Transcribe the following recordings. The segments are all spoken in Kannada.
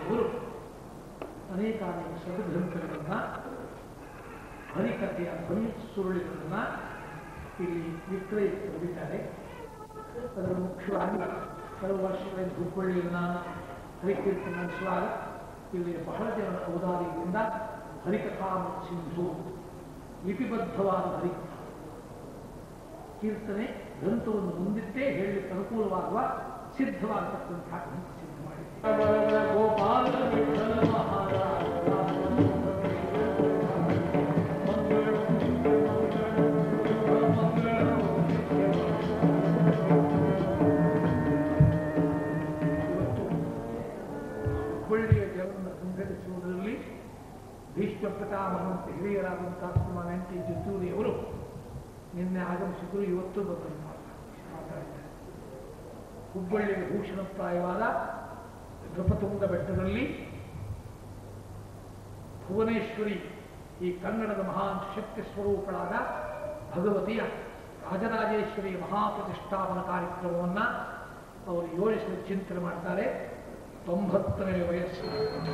ಇವರು ಅನೇಕಾನೇಕ ಸದ್ಗ್ರಂಥಗಳನ್ನು ಹರಿಕಥೆಯ ಧ್ವನಿ ಸುರುಳಿಗಳನ್ನು ಇಲ್ಲಿ ವಿಕ್ರಯಕ್ಕೆ ಹೊಂದಿದ್ದಾರೆ ಅದರ ಮುಖ್ಯವಾಗಿ ಕೆಲವು ವರ್ಷಗಳಿಂದ ಹುಬ್ಬಳ್ಳಿಯಲ್ಲಿ ನಾನು ಹರಿಕೀರ್ತನೆ ನಡೆಸುವಾಗ ಇಲ್ಲಿ ಬಹಳ ಜನರ ಔದಾರ್ಯದಿಂದ ಹರಿಕಥಾ ಸಿಂಧು ಲಿಪಿಬದ್ಧವಾದ ಹರಿಕಥಾ ಕೀರ್ತನೆ ಗ್ರಂಥವನ್ನು ಮುಂದಿಟ್ಟೇ ಹೇಳಲಿಕ್ಕೆ ಅನುಕೂಲವಾಗುವ ಸಿದ್ಧವಾಗತಕ್ಕಂತಹ ಗ್ರಂಥ ಸಿದ್ಧ ಮಾಡಿದೆ ಗೋಪಾಲ ವಿಠಲ ಮಹಾರಾಜ ಇವತ್ತು ಹುಬ್ಬಳ್ಳಿಯ ಜನರನ್ನು ಸಂಘಟಿಸುವುದರಲ್ಲಿ ಭೀಷ್ಮ ಪ್ರತಾಮನಂತೆ ಹಿರಿಯರಾದಂತಹ ಶ್ರೀಮಾನ್ ಎನ್ ಟಿ ಜಿತ್ತೂರಿಯವರು ನಿನ್ನೆ ಆಗಮಿಸಿದ್ರು ಇವತ್ತು ಬಂದರು ಮಾತಾಡಿದ್ದಾರೆ ಹುಬ್ಬಳ್ಳಿಯ ಭೂಷಣಪ್ರಾಯವಾದ ನೃಪತುಂಗ ಬೆಟ್ಟದಲ್ಲಿ ಭುವನೇಶ್ವರಿ ಈ ಕನ್ನಡದ ಮಹಾನ್ ಶಕ್ತಿ ಸ್ವರೂಪಳಾದ ಭಗವತಿಯ ರಾಜರಾಜೇಶ್ವರಿಯ ಮಹಾಪ್ರತಿಷ್ಠಾಪನ ಕಾರ್ಯಕ್ರಮವನ್ನು ಅವರು ಯೋಜಿಸಿ ಚಿಂತನೆ ಮಾಡ್ತಾರೆ ತೊಂಬತ್ತನೇ ವಯಸ್ಸು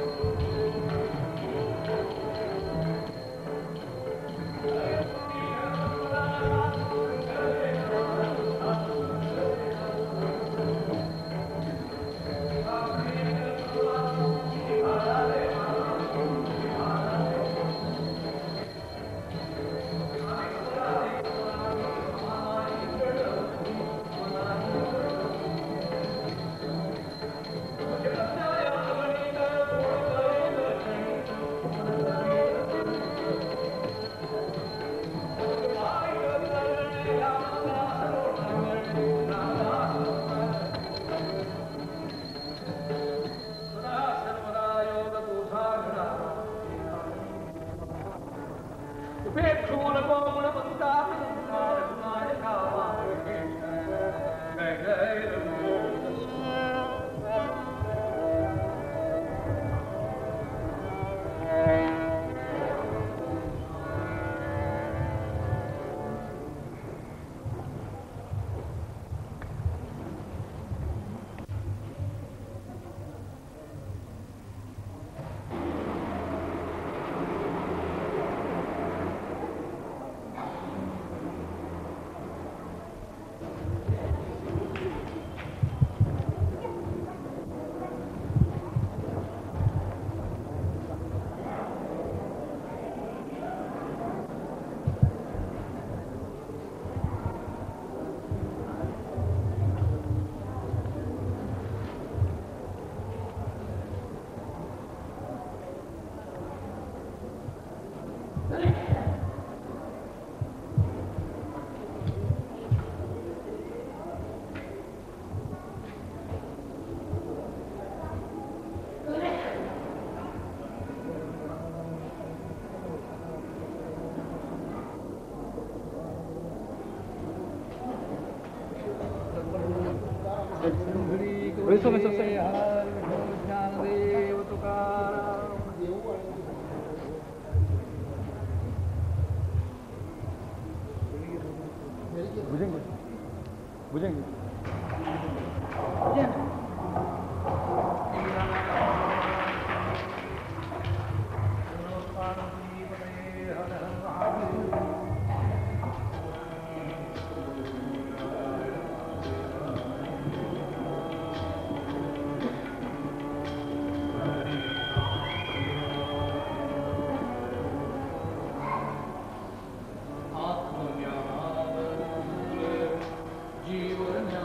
Eso me sucede. ಭುಜಂಗ ಭುಜಂಗ ಜೀವನ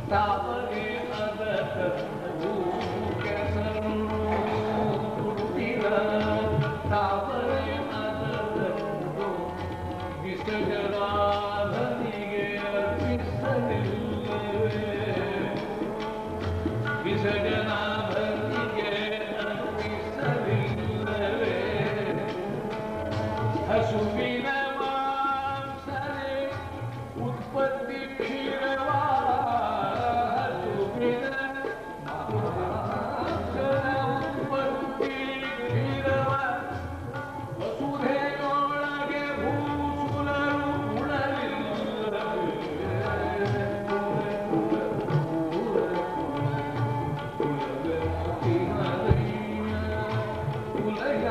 ತಾವರೆ ಅದ ಕರ್ತವು ಕೆಸರು ಹುಟ್ಟಿದ ತಾವರೆ ಅದ ಕರ್ತವು ವಿಸರ್ಜನಾಧನಿಗೆ ಅರ್ಪಿಸಲಿಲ್ಲವೇ ವಿಸರ್ಜನಾಧನಿಗೆ ಅರ್ಪಿಸಲಿಲ್ಲವೇ ಹಸುವಿನ ಮಾಂಸನೆ ಉತ್ಪತ್ತಿ ಕ್ಷೀರವಾ ಹಸುವಿನ ಮಾಂಸನ ಉತ್ಪತ್ತಿ ಕ್ಷೀರವ ವಸುಧೆಯೊಳಗೆ ಭೂಸುರರು ಉಳಲಿಲ್ಲ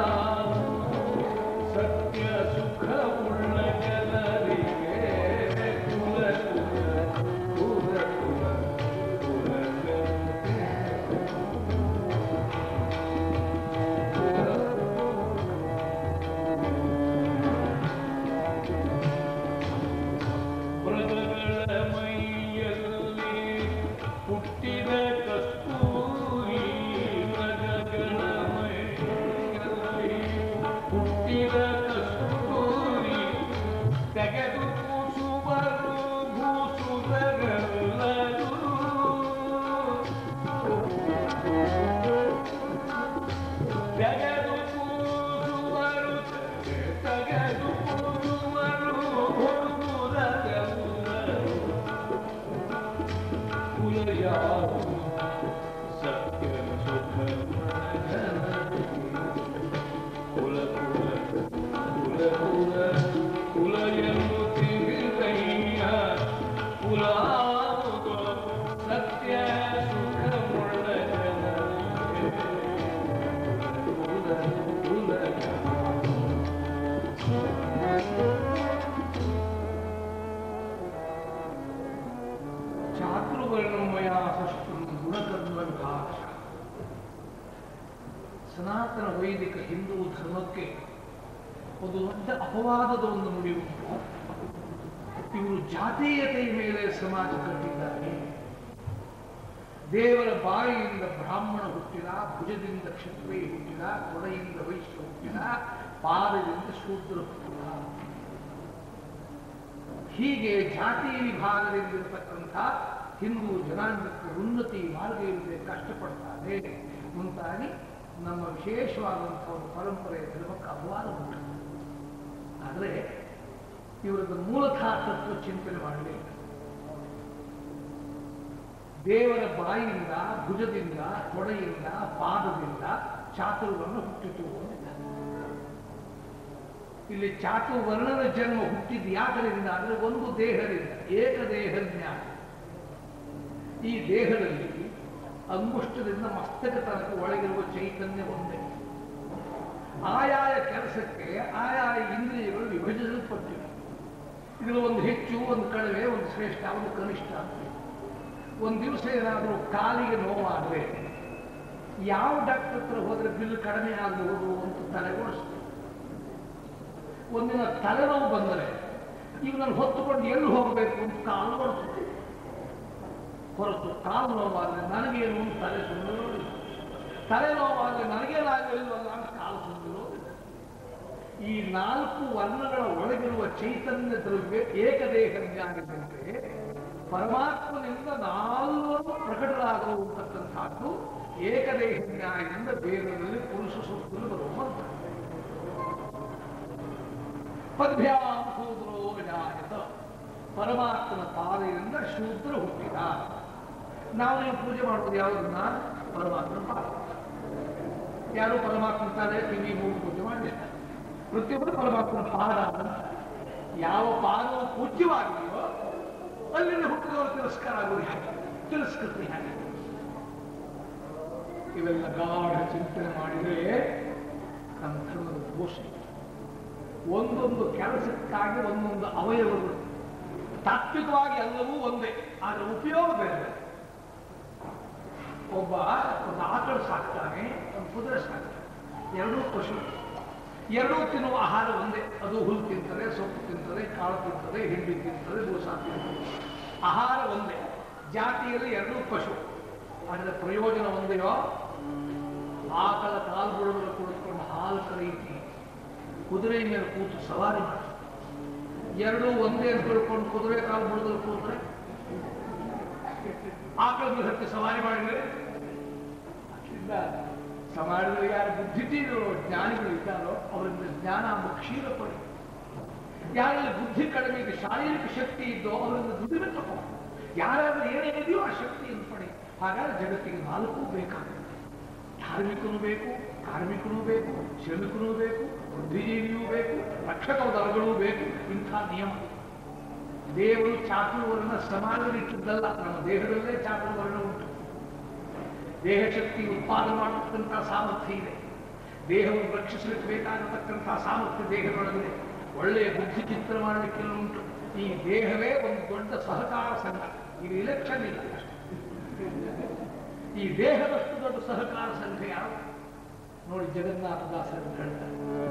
ಸತ್ಯ ಸುಖ ಉಳ್ಳ ಜನರಿಗೆ ಕುಲ ಕುಲ ಕುಲ ಕುಲ ಮೃಗಗಳ ಮೈಯಲ್ಲಿ ಹುಟ್ಟಿದ ಕಸ್ತೂರಿ ಮೃಗಗಳ ಮೈಯಲ್ಲಿ ಹುಟ್ಟಿದ ಕಸ್ತೂರಿ ತೆಗೆದು ಕೂಸುವರು ಭೂಸುರಗಲ್ಲರು ತೆಗೆದು ಕೂಸುವರು ತೆಗೆದು ಕೂಸುವರು ಭೂಸುರಗಲ್ಲರು ಕುಲಯಾರು ಸತ್ಯ ಸುಖ ಕುಲ ಕುಲ ಕುಲ ಕುಲ ಕುಲ ಎಂದು ತಿಳಿದಯ್ಯ ಕುಲ ಸತ್ಯ ಸುಖ ಮುಳ್ಳ ಜನರಿಗೆ ಕುಲ ಕುಲ ಚಾತುರ್ವರ್ಣಮಯ ಸೃಷ್ಟಂ ಗುಣಕರ್ಮ ವಿಭಾಗ ಸನಾತನ ವೈದಿಕ ಹಿಂದೂ ಧರ್ಮಕ್ಕೆ ಒಂದು ದೊಡ್ಡ ಅಪವಾದದ ಒಂದು ನುಡಿ ಉಂಟು ಇವರು ಜಾತೀಯತೆಯ ಮೇಲೆ ಸಮಾಜ ಕಟ್ಟಿದ್ದಾರೆ ದೇವರ ಬಾಯಿಯಿಂದ ಬ್ರಾಹ್ಮಣ ಹುಟ್ಟಿದ ಭುಜದಿಂದ ಕ್ಷತ್ರಿಯ ಹುಟ್ಟಿದ ಕೊಡೆಯಿಂದ ವೈಶ್ಯ ಹುಟ್ಟಿದ ಪಾದದಿಂದ ಶೂದ್ರ ಹುಟ್ಟಿದ ಹೀಗೆ ಜಾತಿ ವಿಭಾಗದಲ್ಲಿರತಕ್ಕಂಥ ಹಿಂದೂ ಜನಾಂಗಕ್ಕೆ ಉನ್ನತಿ ಮಾರ್ಗ ಇಲ್ಲದೆ ಕಷ್ಟಪಡ್ತಾರೆ ಮುಂತಾಗಿ ನಮ್ಮ ವಿಶೇಷವಾದಂಥ ಒಂದು ಪರಂಪರೆಯ ಧರ್ಮಕ್ಕೆ ಅಪವಾದ ಉಂಟು ಆದರೆ ಇವರದ್ದು ಮೂಲತಃ ತತ್ವ ಚಿಂತನೆ ಮಾಡಲಿಲ್ಲ ದೇವರ ಬಾಯಿಯಿಂದ ಭುಜದಿಂದ ತೊಡೆಯಿಂದ ಪಾದದಿಂದ ಚಾತುರ್ವನ್ನು ಹುಟ್ಟಿತು ಅಂದಿದ್ದಾರೆ ಇಲ್ಲಿ ಚಾತುರ್ವರ್ಣನ ಜನ್ಮ ಹುಟ್ಟಿದ ಯಾಕರಿಂದ ಅಂದ್ರೆ ಒಂದು ದೇಹದಿಂದ ಏಕದೇಹ ಜ್ಞಾನ ಈ ದೇಹದಲ್ಲಿ ಅಂಗುಷ್ಟದಿಂದ ಮಸ್ತಕ ತನಕ ಒಳಗಿರುವ ಚೈತನ್ಯ ಒಂದೇ ಆಯಾಯ ಕೆಲಸಕ್ಕೆ ಆಯಾಯ ಇಂದ್ರಿಯಗಳು ವಿಭಜಿಸಲ್ಪಟ್ಟಿವೆ ಇದರಲ್ಲಿ ಒಂದು ಹೆಚ್ಚು ಒಂದು ಕಡಿಮೆ ಒಂದು ಶ್ರೇಷ್ಠ ಒಂದು ಕನಿಷ್ಠ ಅಂತ ಒಂದು ದಿವಸ ಏನಾದರೂ ಕಾಲಿಗೆ ನೋವಾದರೆ ಯಾವ ಡಾಕ್ಟರ್ ಹತ್ರ ಹೋದ್ರೆ ಬಿಲ್ ಕಡಿಮೆ ಆಗಬಹುದು ಅಂತ ತಲೆಗೊಳಿಸ್ತದೆ ಒಂದಿನ ತಲೆನೋವು ಬಂದರೆ ಈಗ ನಾನು ಹೊತ್ತುಕೊಂಡು ಎಲ್ಲಿ ಹೋಗಬೇಕು ಅಂತ ಕಾಲು ಬರ್ತದೆ ಹೊರತು ಕಾಲು ನೋವಾದರೆ ನನಗೇನು ಅಂತ ತಲೆ ಸುಂದಿರೋದಿಲ್ಲ ತಲೆನೋವಾದರೆ ನನಗೇನಾಗಲಿಲ್ವಲ್ಲ ಅಂತ ಕಾಲು ಸುಂದಿರೋದಿಲ್ಲ ಈ ನಾಲ್ಕು ವರ್ಣಗಳ ಒಳಗಿರುವ ಚೈತನ್ಯ ದ್ರವ್ಯ ಏಕದೇಹ ಜ್ಞಾನದಂತೆ ಪರಮಾತ್ಮನಿಂದ ನಾಲ್ವರು ಪ್ರಕಟರಾಗುವಂತಕ್ಕಂಥದ್ದು ಏಕದೇಹ ಜ್ಞಾನದಿಂದ ವೇದದಲ್ಲಿ ಪುರುಷ ಸೂಕ್ತದಲ್ಲಿ ಬರುವ ಮಂತ್ರ ಪದ್ಭ್ಯಾಂ ಶೂದ್ರೋ ಜಾಯತ ಪರಮಾತ್ಮನ ಪಾದದಿಂದ ಶೂದ್ರ ಹುಟ್ಟಿದ ನಾವು ನೀವು ಪೂಜೆ ಮಾಡೋದು ಯಾವುದನ್ನ ಪರಮಾತ್ಮನ ಪಾದ ಯಾರು ಪರಮಾತ್ಮನ ತಲೆ ಕಿವಿ ಮೂಗು ಪೂಜೆ ಮಾಡಲಿಲ್ಲ ಪ್ರತಿಯೊಬ್ಬರು ಪರಮಾತ್ಮನ ಪಾದ ಅಂತ ಯಾವ ಪಾದವು ಪೂಜ್ಯವಾಗಿದೆಯೋ ಅಲ್ಲಿಂದ ಹುಟ್ಟಿದವರು ತಿರಸ್ಕಾರ ಆಗೋದು ಹಾಗೆ ತಿರಸ್ಕೃತಿ ಹಾಗೆ ಇವೆಲ್ಲ ಗಾಢ ಚಿಂತನೆ ಮಾಡಿದರೆ ನಮ್ಮ ಧರ್ಮದ ದೋಷ ಇದೆ. ಒಂದೊಂದು ಕೆಲಸಕ್ಕಾಗಿ ಒಂದೊಂದು ಅವಯವಗಳು ತಾತ್ವಿಕವಾಗಿ ಎಲ್ಲವೂ ಒಂದೇ ಆದರೆ ಉಪಯೋಗ ಬೇರೆ ಬೇರೆ. ಒಬ್ಬ ಒಂದು ಆಕಳು ಸಾಕ್ತಾನೆ ಒಂದು ಕುದುರೆ ಸಾಕ್ತಾನೆ ಎರಡೂ ಪಶು ಎರಡೂ ತಿನ್ನುವ ಆಹಾರ ಒಂದೇ ಅದು ಹುಲ್ಲು ತಿಂತದೆ ಸೊಪ್ಪು ತಿಂತದೆ ಕಾಳು ತಿಂತದೆ ಹಿಂಡಿ ತಿಂತದೆ ಬೂಸ ತಿಂತದೆ ಆಹಾರ ಒಂದೇ ಜಾತಿಯಲ್ಲಿ ಎರಡೂ ಪಶು ಅದರ ಪ್ರಯೋಜನ ಒಂದೆಯೋ ಆಕಳ ಕಾಲು ಬುಡದಲ್ಲಿ ಕುಳಿತುಕೊಂಡು ಹಾಲು ಕರೆಯಿತಿ ಕುದುರೆ ಮೇಲೆ ಕೂತು ಸವಾರಿ ಮಾಡಿ ಎರಡೂ ಒಂದೇ ಅಂತ ತಿಳ್ಕೊಂಡು ಕುದುರೆ ಕಾಲು ಬುಡದಲ್ಲಿ ಕೂತ್ರೆ ಆಕಳ ಮೇಲೆ ಹತ್ತಿ ಸವಾರಿ ಮಾಡಿದರೆ ಅದ್ರಿಂದ ಸಮಾಜದಲ್ಲಿ ಯಾರು ಬುದ್ಧಿಜೀವಿಗಳು ಜ್ಞಾನಿಗಳು ಇದ್ದಾರೋ ಅವರಿಂದ ಜ್ಞಾನ ಎಂಬ ಕ್ಷೀರ ಪಡಿ ಯಾರಲ್ಲಿ ಬುದ್ಧಿ ಕಡಿಮೆ ಇದೆ ಶಾರೀರಿಕ ಶಕ್ತಿ ಇದ್ದೋ ಅವರಿಂದ ದುಡಿಮೆ ತಗೋ ಯಾರಾದ್ರೂ ಏನೇನಿದೆಯೋ ಆ ಶಕ್ತಿಯನ್ನು ಪಡಿ ಹಾಗಾದ್ರೆ ಜಗತ್ತಿಗೆ ನಾಲ್ಕು ಬೇಕಾಗುತ್ತೆ ಧಾರ್ಮಿಕನೂ ಬೇಕು ಕಾರ್ಮಿಕನೂ ಬೇಕು ಶ್ರಮಿಕನೂ ಬೇಕು ಬುದ್ಧಿಜೀವಿಯೂ ಬೇಕು ರಕ್ಷಕ ದಳಗಳೂ ಬೇಕು ಇಂಥ ನಿಯಮ ದೇವರು ಚಾತುರ್ವರ್ಣ ಸಮಾಜದಲ್ಲಿ ಇಟ್ಟಿದ್ದಲ್ಲ ನಮ್ಮ ದೇಹದಲ್ಲೇ ಚಾತುರ್ವರ್ಣ ಉಂಟು ದೇಹ ಶಕ್ತಿ ಉತ್ಪಾದನೆ ಮಾಡತಕ್ಕಂಥ ಸಾಮರ್ಥ್ಯ ಇದೆ ದೇಹವನ್ನು ರಕ್ಷಿಸಲಿಕ್ಕೆ ಬೇಕಾಗತಕ್ಕಂಥ ಸಾಮರ್ಥ್ಯ ದೇಹದೊಳಗಿದೆ ಒಳ್ಳೆಯ ಬುದ್ಧಿ ಚಿತ್ರ ಮಾಡಲಿಕ್ಕೆಲ್ಲ ಉಂಟು ಈ ದೇಹವೇ ಒಂದು ದೊಡ್ಡ ಸಹಕಾರ ಸಂಘ ಇದು ಇಲೆಕ್ಷನ್ ಇಲ್ಲ ಈ ದೇಹದಷ್ಟು ದೊಡ್ಡ ಸಹಕಾರ ಸಂಘ ಯಾರು ನೋಡಿ ಜಗನ್ನಾಥದಾಸರು ಹೇಳ್ತಾರೆ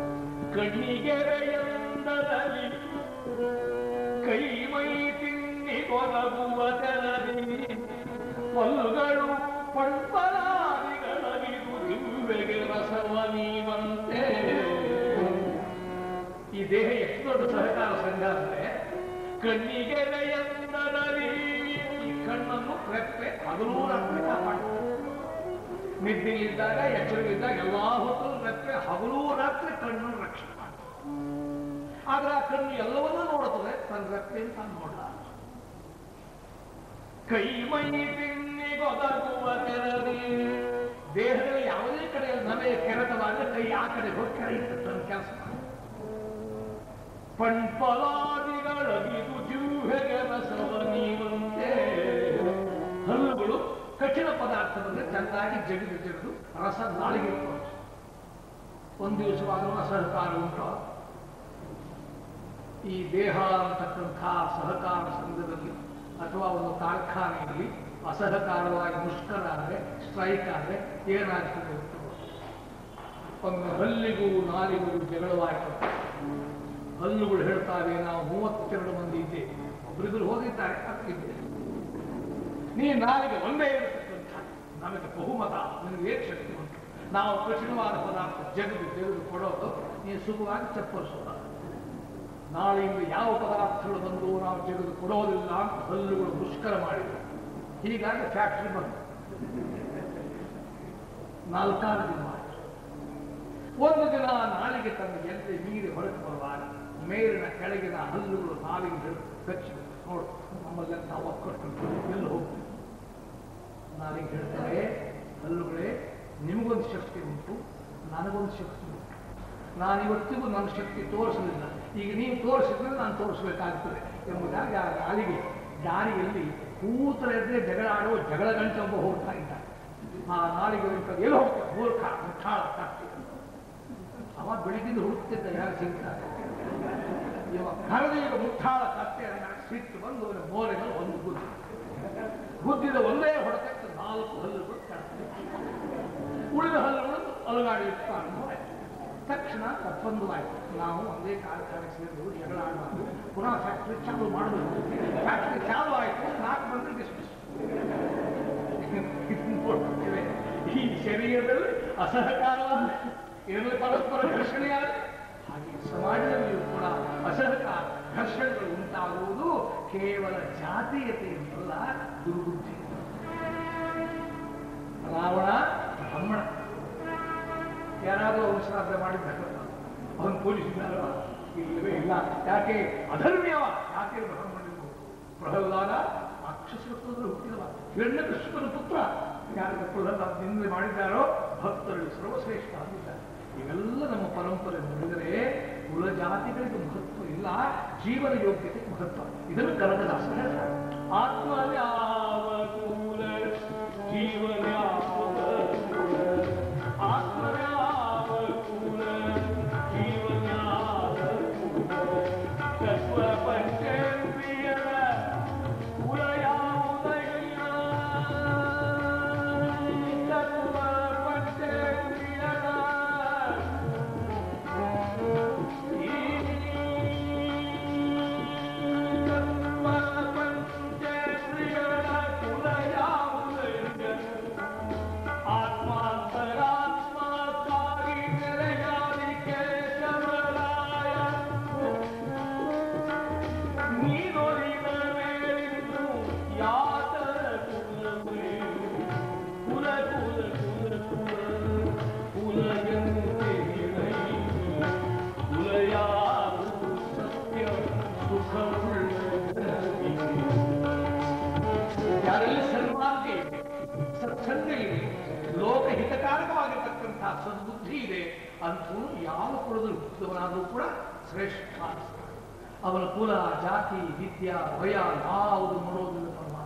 ಕಣ್ಣಿಗೆರೆಯಂದರಲ್ಲಿ ಕೈ ಮೈ ತಿನ್ನಿ ಕೊರಗುವ ತೆರದಿ ಪಲ್ಲುಗಳು ಪಂಪಲಾದಿಗಳಗಿದು ದಿವ್ಯಗೆ ರಸವ ನೀವಂತೆ ಈ ದೇಹ ಎಷ್ಟು ದೊಡ್ಡ ಸಹಕಾರ ಸಂಘ ಅಂದ್ರೆ ಕಣ್ಣಿಗೆರೆಯಂದರಲ್ಲಿ ಈ ಕಣ್ಣನ್ನು ರೆಪ್ಪೆ ಹಗಲೂ ರಾತ್ರಿ ಕಾಪಾಡ್ತಾರೆ ನಿದ್ದೆಯಲ್ಲಿದ್ದಾಗ ಎಚ್ಚರವಿದ್ದಾಗ ಎಲ್ಲಾ ಹೊತ್ತು ರೆಪ್ಪೆ ಹಗಲೂ ರಾತ್ರಿ ಕಣ್ಣನ್ನು ರಕ್ಷಣೆ ಮಾಡ್ತಾರೆ ಆದ್ರೆ ಆ ಕಣ್ಣು ಎಲ್ಲವನ್ನೂ ನೋಡುತ್ತದೆ ತನ್ನ ರೆಪ್ಪೆ ತಾನು ನೋಡಲ್ಲ ಕೈ ಮೈ ತಿನ್ನಿ ಕೊರಗುವ ತೆರದಿ ದೇಹದಲ್ಲಿ ಯಾವುದೇ ಕಡೆ ನಮಗೆ ಕೆರೆತವಾದ್ರೆ ಕೈ ಆ ಕಡೆ ಹೋಗಿ ಕೆರೆಯುತ್ತೆ ತನ್ನ ಕೆಲಸ ಮಾಡಿ ಪಂಪಲಾದಿಗಳಗಿದು ಜಿಹ್ವೆಗೆ ರಸವ ನೀವಂತೆ ಹಲ್ಲುಗಳು ಕಠಿಣ ಪದಾರ್ಥವನ್ನು ಚೆನ್ನಾಗಿ ಜಗಿದು ಜಗಿದು ರಸ ನಾಳಿಗೆ ತೋರಿಸು ಒಂದು ದಿವಸವಾದರೂ ಅಸಹಕಾರ ಉಂಟು ಈ ದೇಹ ಅಂತಕ್ಕಂಥ ಸಹಕಾರ ಸಂಘದಲ್ಲಿ ಅಥವಾ ಒಂದು ಕಾರ್ಖಾನೆಯಲ್ಲಿ ಅಸಹಕಾರವಾಗಿ ಮುಷ್ಕರ ಆದರೆ ಸ್ಟ್ರೈಕ್ ಆದರೆ ಏನಾಗ್ತದೆ ಅಂತ ಒಮ್ಮೆ ಹಲ್ಲಿಗೂ ನಾಲಿಗೂ ಜಗಳವಾಯಿತು ಹಲ್ಲುಗಳು ಹೇಳ್ತಾವೆ ನಾವು ಮೂವತ್ತೆರಡು ಮಂದಿ ಇದ್ದೇವೆ ಒಬ್ಬರಿಬ್ಬರು ಹೋಗಿದ್ದಾರೆ ಆಗ್ತಿದ್ದೇವೆ ನೀ ನಾಲಿಗೆ ಒಂದೇ ಇರತಕ್ಕಂಥ ನಮಗೆ ಬಹುಮತ ನಿನಗೆ ಏನ್ ಶಕ್ತಿ ಉಂಟು ನಾವು ಕಠಿಣವಾದ ಪದಾರ್ಥ ಜಗದು ಜಗದು ಕೊಡೋದು ನೀನು ಸುಖವಾಗಿ ಚಪ್ಪರಿಸೋದ ನಾಳೆಯಿಂದ ಯಾವ ಪದಾರ್ಥಗಳು ಬಂದು ನಾವು ಜಗದು ಕೊಡೋದಿಲ್ಲ ಅಂತ ಹಲ್ಲುಗಳು ಮುಷ್ಕರ ಮಾಡಿದ್ರು ಹೀಗಾಗಿ ಫ್ಯಾಕ್ಟ್ರಿ ಬಂತು ನಾಲ್ಕಾರು ದಿನ ಆಯ್ತು. ಒಂದು ದಿನ ನಾಲಿಗೆ ತನ್ನ ಎಲ್ಲಿ ಮೀರಿ ಹೊರಟು ಬರುವಾಗ ಮೇಲಿನ ಕೆಳಗಿನ ಹಲ್ಲುಗಳು ನಾಲಿಗೆ ಹಿಡಿದು ಕಚ್ಚಿ ನೋಡು ನಮ್ಮಲ್ಲೆಂತ ಒಕ್ಕಟ್ಟು ಎಲ್ಲಿ ಹೋಗ್ತೀವಿ ನಾಲಿಗೆ ಹೇಳ್ತಾರೆ ಹಲ್ಲುಗಳೇ ನಿಮಗೊಂದು ಶಕ್ತಿ ಉಂಟು ನನಗೊಂದು ಶಕ್ತಿ ಉಂಟು ನಾನು ಇವತ್ತಿಗೂ ನನ್ನ ಶಕ್ತಿ ತೋರಿಸಲಿಲ್ಲ ಈಗ ನೀವು ತೋರಿಸಿದ್ರೆ ನಾನು ತೋರಿಸಬೇಕಾಗ್ತದೆ ಎಂಬುದಾಗಿ ಆ ನಾಲಿಗೆ ದಾರಿಯಲ್ಲಿ ಕೂತರೆದ್ರೆ ಜಗಳ ಆಡುವ ಜಗಳ ಗಂಟೊಬ್ಬ ಹೋಗ್ತಾ ಇದ್ದ ಆ ನಾಲಿಗೆ ಉಂಟು ಎಲ್ಲಿ ಹೋಗ್ತದೆ ಮೂರ್ಖ ಮುಟ್ಟಾಳ ಕತ್ತಿ ಅವ ಬೆಳಿಗ್ಗೆ ಹುಡುಕ್ತಿದ್ದ ಯಾರು ಸಿಗ್ತಾರೆ ಇವ ಕರೆದ ಈಗ ಮುಟ್ಟಾಳ ಕತ್ತೆ ಅಂತ ಸಿಟ್ಟು ಬಂದು ಅವನ ಮೋರೆಗಳು ಒಂದು ಗುದ್ದಿ ಗುದ್ದಿದ ಒಂದೇ ಹೊಡೆತಕ್ಕೆ ನಾಲ್ಕು ಹಲ್ಲುಗಳು ಕೆಳಗೆ ಉಳಿದ ಹಲ್ಲುಗಳನ್ನು ಅಲುಗಾಡಿ ಪ್ರಾರಂಭ ಆಯ್ತು ತಕ್ಷಣ ತಪ್ಪೊಂದುವಾಯ್ತು ನಾವು ಒಂದೇ ಕಾರ್ಖಾನೆ ಸೇರಿದ್ರು ಜಗಳ ಆಡಬಾರ್ದು ಪುನಃ ಫ್ಯಾಕ್ಟ್ರಿ ಚಾಲು ಮಾಡಬೇಕು ಫ್ಯಾಕ್ಟ್ರಿ ಚಾಲು ಆಯ್ತು ನಾಲ್ಕು ಮಂದಿ ಡಿಸ್ಮಿಸ್ ನೋಡ್ತೇವೆ ಈ ಶರೀರದಲ್ಲಿ ಅಸಹಕಾರವಾದ ಇದರಲ್ಲಿ ಪರಸ್ಪರ ಘರ್ಷಣೆಯಾದ ಹಾಗೆ ಸಮಾಜದಲ್ಲಿಯೂ ಕೂಡ ಅಸಹಕಾರ ಘರ್ಷಣೆಗಳು ಉಂಟಾಗುವುದು ಕೇವಲ ಜಾತೀಯತೆಯಿಂದಲ್ಲ ದುರ್ಬುದ್ಧಿ ರಾವಣ ಬ್ರಾಹ್ಮಣ ಯಾರಾದರೂ ಅವನು ಶ್ರಾದ್ದ ಮಾಡಿದ್ದಾರೆ ಅವನು ಪೂಜಿಸಿದಾರ ಇಲ್ಲವೇ ಇಲ್ಲ ಯಾಕೆ ಅಧರ್ಮ್ಯವ ಯಾಕೆ ಬ್ರಾಹ್ಮಣರು ಪ್ರಹ್ಲಾದ ರಾಕ್ಷಸತ್ವದಲ್ಲಿ ಹುಟ್ಟಿದವ ಹಿರಣ್ಯಕೃಷ್ಣನ ಪುತ್ರ ಯಾರಿಗೆ ಪ್ರಹ್ಲಾದ ನಿಂದೆ ಮಾಡಿದ್ದಾರೋ ಭಕ್ತರಲ್ಲಿ ಸರ್ವಶ್ರೇಷ್ಠ ಆಗಿದ್ದಾರೆ ಇವೆಲ್ಲ ನಮ್ಮ ಪರಂಪರೆ ನೋಡಿದರೆ ಕುಲ ಜಾತಿಗಳಿಗೆ ಮಹತ್ವ ಇಲ್ಲ ಜೀವನ ಯೋಗ್ಯತೆಗೆ ಮಹತ್ವ ಇದನ್ನು ಕನಕದಾಸ ಹೇಳ್ತಾರೆ ಆತ್ಮನ್ಯಾವ ಕೂಲ ಜೀವನ್ಯಾವ ಕೂಲ ಆತ್ಮನ್ಯಾವ ಕೂಲ ಜೀವನ್ಯಾವ ಕೂಲ ತತ್ವ ಪಂಚೇಂದ್ರಿಯದ ಕುಲ ಯಾವುದಯ್ಯ ತತ್ವ ಪಂಚೇಂದ್ರಿಯದ ಈ ತತ್ವ ಸಾರ್ಥಕವಾಗಿರ್ತಕ್ಕಂತಹ ಸದ್ಬುದ್ಧಿ ಇದೆ ಅಂಥವನು ಯಾವ ಕುಲದಲ್ಲಿ ಹುಟ್ಟಿದವನಾದರೂ ಕೂಡ ಶ್ರೇಷ್ಠ ಅವನ ಕುಲ ಜಾತಿ ವಿದ್ಯಾ ಭಯ ಯಾವುದು ನೋಡೋದಿಲ್ಲ ಪರಮಾತ್ಮ